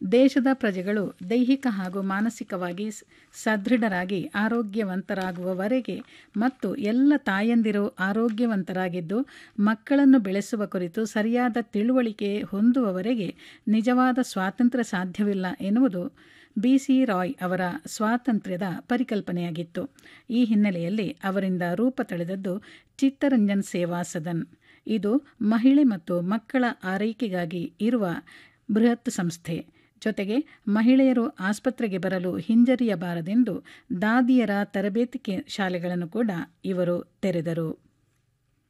ದೇಶದ ಪ್ರಜೆಗಳು ದೈಹಿಕ ಹಾಗೂ ಮಾನಸಿಕವಾಗಿ ಸ್- ಸದೃಢರಾಗಿ ಆರೋಗ್ಯವಂತರಾಗುವವರೆಗೆ ಮತ್ತು ಎಲ್ಲ ತಾಯಂದಿರು ಆರೋಗ್ಯವಂತರಾಗಿದ್ದು ಮಕ್ಕಳನ್ನು ಬೆಳೆಸುವ ಕುರಿತು ಸರಿಯಾದ ತಿಳುವಳಿಕೆ ಹೊಂದುವವರೆಗೆ ನಿಜವಾದ ಸ್ವಾತಂತ್ರ್ಯ ಸಾಧ್ಯವಿಲ್ಲ ಎನ್ನುವುದು ಬಿ ಸಿ ರಾಯ್ ಅವರ ಸ್ವಾತಂತ್ರ್ಯದ ಪರಿಕಲ್ಪನೆಯಾಗಿತ್ತು ಈ ಹಿನ್ನೆಲೆಯಲ್ಲಿ ಅವರಿಂದ ರೂಪ ತಳೆದದ್ದು ಚಿತ್ತರಂಜನ್ ಸೇವಾ ಸದನ್ ಇದು ಮಹಿಳೆ ಮತ್ತು ಮಕ್ಕಳ ಆರೈಕೆಗಾಗಿ ಇರುವ ಬೃಹತ್ ಸಂಸ್ಥೆ ಜೊತೆಗೆ ಮಹಿಳೆಯರು ಆಸ್ಪತ್ರೆಗೆ ಬರಲು ಹಿಂಜರಿಯಬಾರದೆಂದು ದಾದಿಯರ ತರಬೇತಿ ಕೇ- ಶಾಲೆಗಳನ್ನು ಕೂಡ ಇವರು ತೆರೆದರು